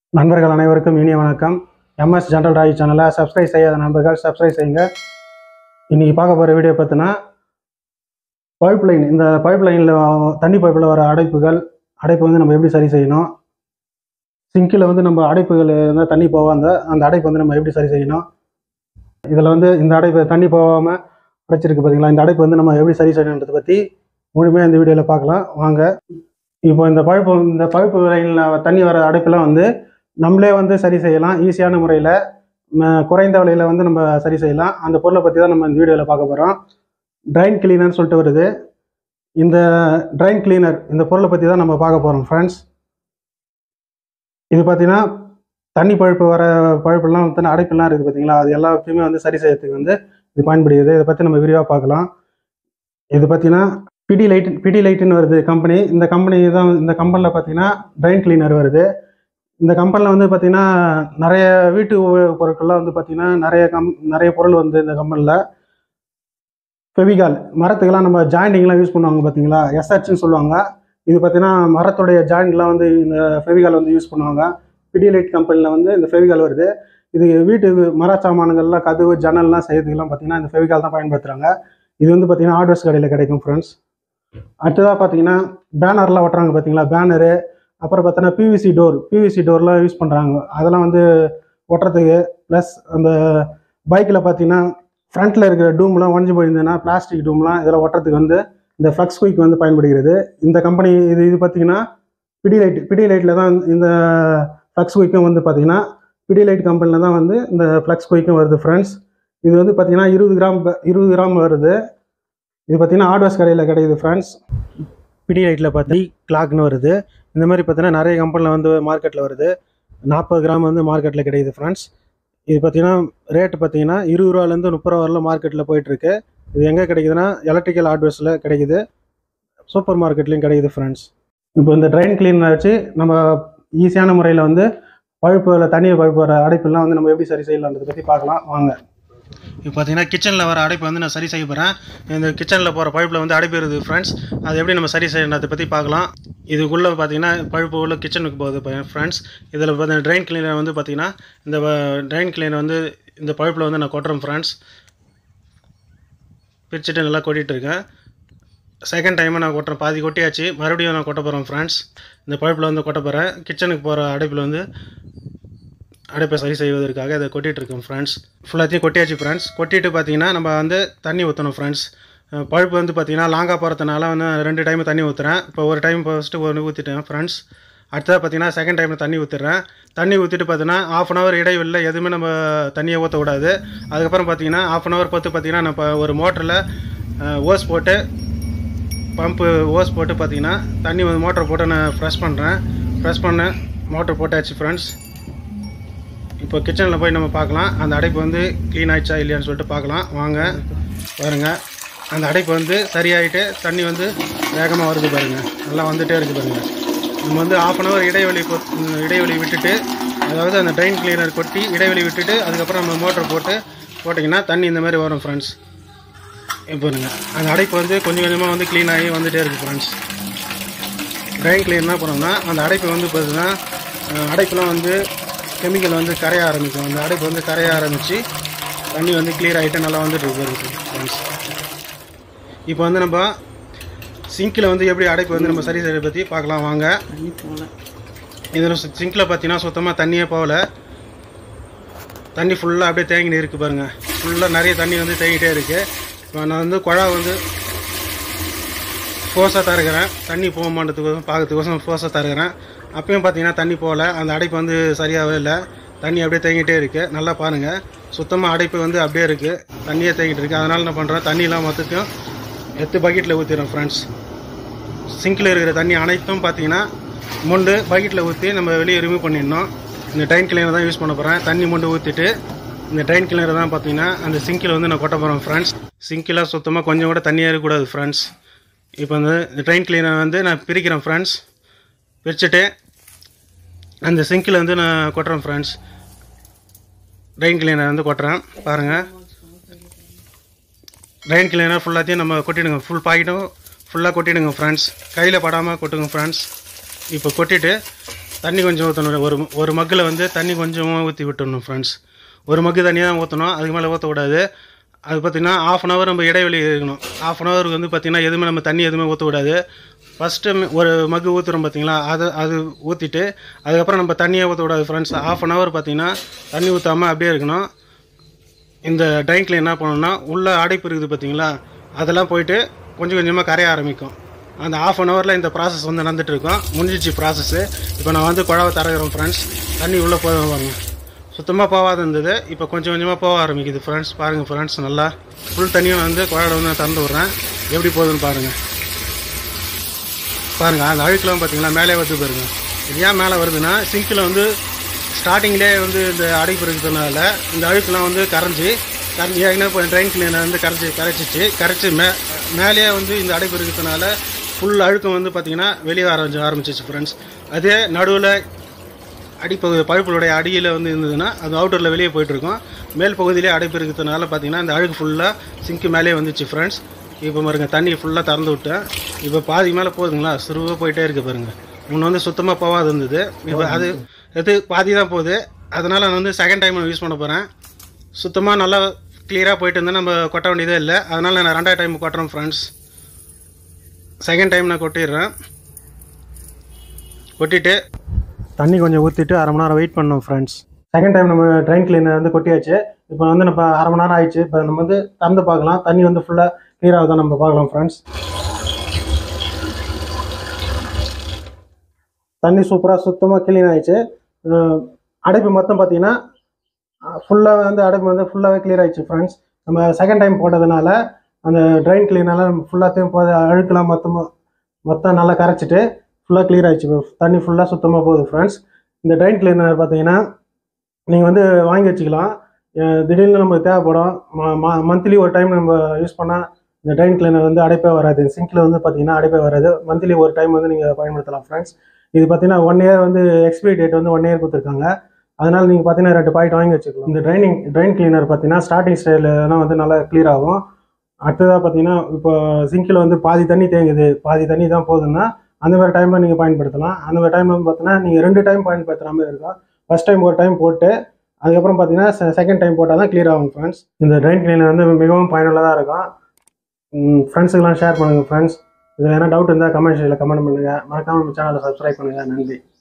நண்பர்கள் அனைவருக்கும் இனிய வணக்கம் எம்எஸ் ஜென்ரல் ராய் சேனலை சப்ஸ்கிரைப் செய்யாத நண்பர்கள் சப்ஸ்கிரைப் செய்யுங்க இன்றைக்கி பார்க்க போகிற வீடியோ பார்த்தீங்கன்னா பைப் லைன் இந்த பைப் லைனில் தண்ணி பைப்பில் வர அடைப்புகள் அடைப்பு வந்து நம்ம எப்படி சரி செய்யணும் சிங்கில் வந்து நம்ம அடைப்புகள் இருந்தால் தண்ணி போகாத அந்த அடைப்பு வந்து நம்ம எப்படி சரி செய்யணும் இதில் வந்து இந்த அடைப்பு தண்ணி போகாமல் அடைச்சிருக்கு பார்த்தீங்களா இந்த அடைப்பு வந்து நம்ம எப்படி சரி செய்யணுன்றதை பற்றி முழுமையாக இந்த வீடியோவில் பார்க்கலாம் வாங்க இப்போ இந்த பழுப்பு இந்த பழுப்பு லைனில் தண்ணி வர அடைப்பெல்லாம் வந்து நம்மளே வந்து சரி செய்யலாம் ஈஸியான முறையில் குறைந்த விலையில் வந்து நம்ம சரி செய்யலாம் அந்த பொருளை பற்றி தான் நம்ம இந்த வீடியோவில் பார்க்க போகிறோம் ட்ரைன் கிளீனர்னு சொல்லிட்டு வருது இந்த ட்ரைன் கிளீனர் இந்த பொருளை பற்றி தான் நம்ம பார்க்க போகிறோம் ஃப்ரெண்ட்ஸ் இது பார்த்தீங்கன்னா தண்ணி பழுப்பு வர பழுப்பெல்லாம் வந்து அடைப்பெல்லாம் இருக்குது பார்த்தீங்களா அது எல்லாத்தையுமே வந்து சரி செய்யறதுக்கு வந்து இது பயன்படுகிறது இதை பற்றி நம்ம விரிவாக பார்க்கலாம் இது பார்த்தீங்கன்னா பிடி லைட் பிடி லைட்டுன்னு வருது கம்பெனி இந்த கம்பெனி தான் இந்த கம்பெனியில் பார்த்தீங்கன்னா ட்ரைன் கிளீனர் வருது இந்த கம்பெனியில் வந்து பார்த்தீங்கன்னா நிறைய வீட்டு உபயோகப் பொருட்கள்லாம் வந்து பார்த்தீங்கன்னா நிறைய கம் நிறைய பொருள் வந்து இந்த கம்பெனியில் ஃபெவிகால் மரத்துக்கெல்லாம் நம்ம ஜாயிண்டிங்லாம் யூஸ் பண்ணுவாங்க பார்த்தீங்களா எஸ்ஹெச்னு சொல்லுவாங்க இது பார்த்தீங்கன்னா மரத்துடைய ஜாயிண்ட்லாம் வந்து இந்த ஃபெவிகால் வந்து யூஸ் பண்ணுவாங்க பிடிலைட் கம்பெனியில் வந்து இந்த ஃபெவிகால் வருது இது வீட்டு மர சாமான்கள்லாம் கதவு ஜன்னல்லாம் செய்யறதுக்கெல்லாம் பார்த்தீங்கன்னா இந்த ஃபெவிகால் தான் பயன்படுத்துகிறாங்க இது வந்து பார்த்தீங்கன்னா ஆர்டர்ஸ் கடையில் கிடைக்கும் ஃப்ரெண்ட்ஸ் அடுத்ததாக பார்த்தீங்கன்னா பேனர்லாம் ஒட்டுறாங்க பார்த்தீங்களா பேனரு அப்புறம் பார்த்தோன்னா பிவிசி டோர் பிவிசி டோர்லாம் யூஸ் பண்ணுறாங்க அதெல்லாம் வந்து ஒட்டுறதுக்கு ப்ளஸ் அந்த பைக்கில் பார்த்தீங்கன்னா ஃப்ரண்ட்டில் இருக்கிற டூம்லாம் உடஞ்சி போயிருந்ததுன்னா பிளாஸ்டிக் டூம்லாம் இதில் ஒட்டுறதுக்கு வந்து இந்த ஃப்ளக்ஸ் குயிக் வந்து பயன்படுகிறது இந்த கம்பெனி இது இது பார்த்தீங்கன்னா பிடிலைட் பிடிலைட்டில் தான் இந்த ஃப்ளக்ஸ் குயிக்கும் வந்து பார்த்தீங்கன்னா பிடிலைட் கம்பெனியில் தான் வந்து இந்த ஃப்ளக்ஸ் குயிக்கும் வருது ஃப்ரெண்ட்ஸ் இது வந்து பார்த்தீங்கன்னா இருபது கிராம் இருபது கிராம் வருது இது பார்த்தீங்கன்னா ஆர்டர்ஸ் கடையில் கிடைக்குது ஃப்ரெண்ட்ஸ் பிடி லைட்டில் பார்த்தி கிளாக்னு வருது இந்த மாதிரி பார்த்தீங்கன்னா நிறைய கம்பெனியில் வந்து மார்க்கெட்டில் வருது நாற்பது கிராம் வந்து மார்க்கெட்டில் கிடைக்குது ஃப்ரெண்ட்ஸ் இது பார்த்தீங்கன்னா ரேட்டு பார்த்தீங்கன்னா இருபது ரூபாலேருந்து முப்பது ரூபா வரலாம் மார்க்கெட்டில் போயிட்டுருக்கு இது எங்கே கிடைக்குதுன்னா எலக்ட்ரிக்கல் ஹார்ட்வேர்ஸில் கிடைக்குது சூப்பர் மார்க்கெட்லேயும் கிடைக்குது ஃப்ரெண்ட்ஸ் இப்போ இந்த ட்ரைன் கிளீனர் வச்சு நம்ம ஈஸியான முறையில் வந்து பழுப்பு இல்லை தண்ணீர் பழுப்பு வர அடைப்பெல்லாம் வந்து நம்ம எப்படி சரி செய்யலான்றதை பற்றி பார்க்கலாம் வாங்க இப்போ பார்த்தீங்கன்னா கிச்சனில் வர அடைப்பு வந்து நான் சரி செய்ய போகிறேன் இந்த கிச்சனில் போகிற பழுப்பில் வந்து அடைப்பு இருக்குது ஃப்ரெண்ட்ஸ் அது எப்படி நம்ம சரி செய்யறதை பற்றி பார்க்கலாம் இதுக்குள்ளே பார்த்தீங்கன்னா பழுப்பு உள்ள கிச்சனுக்கு போகுது ஃப்ரெண்ட்ஸ் இதில் பார்த்தீங்கன்னா ட்ரைன் கிளீனர் வந்து பார்த்தீங்கன்னா இந்த ட்ரைன் கிளீனர் வந்து இந்த பழுப்பில் வந்து நான் கொட்டுறேன் ஃப்ரெண்ட்ஸ் பிரிச்சுட்டு நல்லா கொட்டிகிட்டு இருக்கேன் செகண்ட் டைமாக நான் கொட்டுறேன் பாதி கொட்டியாச்சு மறுபடியும் நான் கொட்ட போகிறேன் ஃப்ரெண்ட்ஸ் இந்த பழுப்பில் வந்து கொட்ட போகிறேன் கிச்சனுக்கு போகிற அடைப்பில் வந்து அடைப்பை சரி செய்வதற்காக இதை கொட்டிகிட்டு இருக்கோம் ஃப்ரெண்ட்ஸ் ஃபுல்லாத்தையும் கொட்டியாச்சு ஃப்ரெண்ட்ஸ் கொட்டிட்டு பார்த்தீங்கன்னா நம்ம வந்து தண்ணி ஊற்றணும் ஃப்ரெண்ட்ஸ் பழுப்பு வந்து பார்த்தீங்கன்னா லாங்காக போகிறதுனால வந்து ரெண்டு டைம் தண்ணி ஊற்றுறேன் இப்போ ஒரு டைம் ஃபஸ்ட்டு ஒன்று ஊற்றிட்டேன் ஃப்ரெண்ட்ஸ் அடுத்ததாக பார்த்தீங்கன்னா செகண்ட் டைமில் தண்ணி ஊற்றிடுறேன் தண்ணி ஊற்றிட்டு பார்த்தீங்கன்னா ஆஃப் அன் ஹவர் இடைவெளியில் எதுவுமே நம்ம தண்ணியை ஊற்ற விடாது அதுக்கப்புறம் பார்த்தீங்கன்னா ஆஃப் அன் ஹவர் பார்த்து பார்த்தீங்கன்னா நம்ம ஒரு மோட்டரில் ஓஸ் போட்டு பம்பு ஓஸ் போட்டு பார்த்தீங்கன்னா தண்ணி வந்து மோட்டர் போட்டு நான் ஃப்ரெஷ் பண்ணுறேன் ஃப்ரெஷ் பண்ணேன் மோட்டர் போட்டாச்சு ஃப்ரெண்ட்ஸ் இப்போ கிச்சனில் போய் நம்ம பார்க்கலாம் அந்த அடைப்பு வந்து க்ளீன் ஆயிடுச்சா இல்லையான்னு சொல்லிட்டு பார்க்கலாம் வாங்க பாருங்கள் அந்த அடைப்பு வந்து சரியாயிட்டு தண்ணி வந்து வேகமாக வருது பாருங்கள் நல்லா வந்துகிட்டே இருக்குது பாருங்கள் நம்ம வந்து ஆஃப் அன் ஹவர் இடைவெளி பொ- இடைவெளி விட்டுட்டு அதாவது அந்த ட்ரைன் கிளீனர் கொட்டி இடைவெளி விட்டுட்டு அதுக்கப்புறம் நம்ம மோட்டர் போட்டு போட்டிங்கன்னா தண்ணி இந்த மாதிரி வரும் ஃப்ரெண்ட்ஸ் இப்போ பாருங்க அந்த அடைப்பு வந்து கொஞ்சம் கொஞ்சமாக வந்து க்ளீன் ஆகி வந்துகிட்டே இருக்குது ஃப்ரெண்ட்ஸ் ட்ரைன் கிளீன் என்ன பண்ணோம்னா அந்த அடைப்பு வந்து பார்த்தீங்கன்னா அஹ், அடைப்புலாம் வந்து கெமிக்கல் வந்து கரைய ஆரம்பிக்கும் அந்த அடைப்பு வந்து கரைய ஆரம்பித்து தண்ணி வந்து கிளியர் ஆகிட்டு நல்லா வந்துட்டு இருக்கு ஃப்ரெண்ட்ஸ் இப்போ வந்து நம்ம சிங்கில் வந்து எப்படி அடைப்பு வந்து நம்ம சரி செய்யறதை பற்றி பார்க்கலாம் வாங்க இதில் சிங்கில் பார்த்தீங்கன்னா சுத்தமாக தண்ணியே போகல தண்ணி ஃபுல்லாக அப்படியே தேங்கினு இருக்குது பாருங்கள் ஃபுல்லாக நிறைய தண்ணி வந்து தேங்கிட்டே இருக்குது இப்போ நான் வந்து குழா வந்து ஃபோர்ஸாக தருகிறேன் தண்ணி போக மாட்டதுக்கோசம் பார்க்கறதுக்கோசம் ஃபோர்ஸாக தருகிறேன் அப்பயும் பார்த்தீங்கன்னா தண்ணி போகல அந்த அடைப்பு வந்து சரியாகவே இல்லை தண்ணி அப்படியே தேங்கிட்டே இருக்குது நல்லா பாருங்கள் சுத்தமாக அடைப்பு வந்து அப்படியே இருக்குது தண்ணியே தேங்கிட்டு இருக்குது அதனால் என்ன பண்ணுறேன் தண்ணியெலாம் மொத்தத்தையும் எத்து பக்கெட்டில் ஊற்றிடுறேன் ஃப்ரெண்ட்ஸ் சிங்கில் இருக்கிற தண்ணி அனைத்தும் பார்த்தீங்கன்னா முண்டு பக்கெட்டில் ஊற்றி நம்ம வெளியே ரிமூவ் பண்ணிடணும் இந்த ட்ரைன் கிளீனர் தான் யூஸ் பண்ண போகிறேன் தண்ணி முண்டு ஊற்றிட்டு இந்த ட்ரைன் கிளீனர் தான் பார்த்தீங்கன்னா அந்த சிங்கில் வந்து நான் கொட்ட போகிறேன் ஃப்ரெண்ட்ஸ் சிங்கில் சுத்தமாக கொஞ்சம் கூட தண்ணியே இருக்கக்கூடாது ஃப்ரெண்ட்ஸ் இப்போ வந்து இந்த ட்ரெயின் கிளீனர் வந்து நான் பிரிக்கிறேன் ஃப்ரெண்ட்ஸ் பிரிச்சுட்டு அந்த சிங்கில் வந்து நான் கொட்டுறேன் ஃப்ரெண்ட்ஸ் ட்ரெயின் கிளீனர் வந்து கொட்டுறேன் பாருங்கள் ட்ரெயின் கிளீனர் ஃபுல்லாத்தையும் நம்ம கொட்டிடுங்க ஃபுல் பாக்கெட்டும் ஃபுல்லாக கொட்டிடுங்க ஃப்ரெண்ட்ஸ் கையில் படாமல் கொட்டுங்க ஃப்ரெண்ட்ஸ் இப்போ கொட்டிட்டு தண்ணி கொஞ்சம் ஊற்றணும் ஒரு ஒரு மக்கில் வந்து தண்ணி கொஞ்சமாக ஊற்றி விட்டுடணும் ஃப்ரெண்ட்ஸ் ஒரு மக்கு தண்ணியாக தான் ஊற்றணும் அதுக்கு மேலே ஊற்றக்கூடாது அது பார்த்திங்கன்னா ஆஃப் அன் ஹவர் நம்ம இடைவெளி இருக்கணும் ஆஃப் அன் ஹவருக்கு வந்து பார்த்திங்கன்னா எதுவுமே நம்ம தண்ணி எதுவுமே ஊற்றக்கூடாது ஃபஸ்ட்டு ஒரு மக்கு ஊற்றுறோம் பார்த்தீங்களா அது அது ஊற்றிட்டு அதுக்கப்புறம் நம்ம தண்ணியே ஊற்றக்கூடாது ஃப்ரெண்ட்ஸ் ஆஃப் அன் ஹவர் பார்த்திங்கன்னா தண்ணி ஊற்றாமல் அப்படியே இருக்கணும் இந்த ட்ரைங்கில் என்ன பண்ணணும்னா உள்ள அடைப்பு இருக்குது பார்த்தீங்களா அதெல்லாம் போயிட்டு கொஞ்சம் கொஞ்சமாக கரைய ஆரம்பிக்கும் அந்த ஆஃப் அன் ஹவரில் இந்த ப்ராசஸ் வந்து நடந்துட்டு இருக்கும் முடிஞ்சிச்சு ப்ராசஸ்ஸு இப்போ நான் வந்து குழாவை திறக்கிறோம் ஃப்ரெண்ட்ஸ் தண்ணி உள்ளே போதும் பாருங்க சுத்தமாக போகாத இருந்தது இப்போ கொஞ்சம் கொஞ்சமாக போக ஆரம்பிக்குது ஃப்ரெண்ட்ஸ் பாருங்கள் ஃப்ரெண்ட்ஸ் நல்லா ஃபுல் தண்ணியும் வந்து குழாவில் வந்து நான் திறந்து விட்றேன் எப்படி போகுதுன்னு பாருங்கள் பாருங்கள் அந்த அழுக்கெலாம் பார்த்தீங்களா மேலே வருது பாருங்க இது ஏன் மேலே வருதுன்னா சிங்கில் வந்து ஸ்டார்டிங்லேயே வந்து இந்த அடைப்பு இருக்கிறதுனால இந்த அழுக்கெலாம் வந்து கரைஞ்சி கரைஞ்சி ஏற்கனவே இப்போ ட்ரெயின் கிளீனர் வந்து கரைச்சி கரைச்சிச்சு கரைச்சி மே மேலேயே வந்து இந்த அடைப்பு இருக்கிறதுனால ஃபுல் அழுக்கம் வந்து பார்த்திங்கன்னா வெளியே ஆரம்பிச்சு ஆரம்பிச்சிச்சு ஃப்ரெண்ட்ஸ் அதே நடுவில் அடிப்பகுதி பழுப்புடைய அடியில் வந்து இருந்ததுன்னா அது அவுட்டரில் வெளியே போயிட்டுருக்கும் மேல் பகுதியிலே அடைப்பு இருக்கிறதுனால பார்த்தீங்கன்னா இந்த அழுக்கு ஃபுல்லாக சிங்க்கு மேலே வந்துச்சு ஃப்ரெண்ட்ஸ் இப்போ பாருங்க தண்ணி ஃபுல்லாக திறந்து விட்டேன் இப்போ பாதி மேலே போகுதுங்களா சுருவாக போயிட்டே இருக்கு பாருங்க முன்ன வந்து சுத்தமாக போகாது இருந்தது இப்போ அது இது பாதி தான் போகுது அதனால் நான் வந்து செகண்ட் டைம் யூஸ் பண்ண போகிறேன் சுத்தமாக நல்லா கிளியராக போயிட்டு இருந்தால் நம்ம கொட்ட வேண்டியதே இல்லை அதனால் நான் ரெண்டாவது டைம் கொட்டுறேன் ஃப்ரெண்ட்ஸ் செகண்ட் டைம் நான் கொட்டிடுறேன் கொட்டிட்டு தண்ணி கொஞ்சம் ஊற்றிட்டு அரை மணி நேரம் வெயிட் பண்ணோம் ஃப்ரெண்ட்ஸ் செகண்ட் டைம் நம்ம ட்ரெயின் கிளீனர் வந்து கொட்டியாச்சு இப்போ வந்து நம்ம அரை மணி நேரம் ஆயிடுச்சு இப்போ நம்ம வந்து திறந்து பார்க்கலாம் தண்ணி வந்து ஃபுல்லாக கிளியர் ஆகுதான் நம்ம பார்க்கலாம் ஃப்ரெண்ட்ஸ் தண்ணி சூப்பராக சுத்தமாக க்ளீன் ஆயிடுச்சு அஹ் அடைப்பு மொத்தம் பார்த்தீங்கன்னா ஃபுல்லாக வந்து அடைப்பு வந்து ஃபுல்லாகவே கிளியர் ஆயிடுச்சு ஃப்ரெண்ட்ஸ் நம்ம செகண்ட் டைம் போட்டதுனால அந்த ட்ரெயின் கிளீனெல்லாம் ஃபுல்லாத்தையும் போது அழுக்கெல்லாம் மொத்தமாக மொத்தம் நல்லா கரைச்சிட்டு ஃபுல்லாக கிளியர் ஆயிடுச்சு தண்ணி ஃபுல்லாக சுத்தமாக போகுது ஃப்ரெண்ட்ஸ் இந்த ட்ரெயின் கிளீனர் பார்த்தீங்கன்னா நீங்கள் வந்து வாங்கி வச்சுக்கலாம் அஹ் திடீர்னு நமக்கு தேவைப்படும் மந்த்லி ஒரு டைம் நம்ம யூஸ் பண்ணால் இந்த ட்ரெயின் கிளீனர் வந்து அடைப்பே வராது சிங்கில் வந்து பார்த்தீங்கன்னா அடைப்பே வராது மந்த்லி ஒரு டைம் வந்து நீங்கள் பயன்படுத்தலாம் ஃப்ரெண்ட்ஸ் இது பார்த்தீங்கன்னா ஒன் இயர் வந்து எக்ஸ்பிரி டேட் வந்து ஒன் இயர் கொடுத்துருக்காங்க அதனால் நீங்கள் பார்த்தீங்கன்னா ரெண்டு பாயிண்ட் வாங்கி வச்சுக்கலாம் இந்த ட்ரைனிங் ட்ரெயின் கிளீனர் பார்த்தீங்கன்னா ஸ்டார்டிங் ஸ்டைல்லாம் வந்து நல்லா க்ளியர் ஆகும் அடுத்ததாக பார்த்தீங்கன்னா இப்போ சிங்கில் வந்து பாதி தண்ணி தேங்குது பாதி தண்ணி தான் போகுதுன்னா அந்த மாதிரி டைமில் நீங்கள் பயன்படுத்தலாம் அந்த மாதிரி டைம் வந்து பார்த்தீங்கன்னா நீங்கள் ரெண்டு டைம் பயன்படுத்துகிற மாதிரி இருக்கும் ஃபஸ்ட் டைம் ஒரு டைம் போட்டு அதுக்கப்புறம் பார்த்தீங்கன்னா செகண்ட் டைம் போட்டால் தான் கிளியர் ஆகும் ஃப்ரெண்ட்ஸ் இந்த ட்ரெயின் கிளீனர் வந்து மிகவும் பயனுள்ளதாக இருக்கும் ஃப்ரெண்ட்ஸுக்கெல்லாம் ஷேர் பண்ணுங்கள் ஃப்ரெண்ட்ஸ் இதில் எதனா டவுட் இருந்தால் கமெண்ட் செக்ஷனில் கமெண்ட் பண்ணுங்கள் மறக்காமல் நம்ம சேனலை சப்ஸ்கிரைப் பண்ணுங்கள் நன்றி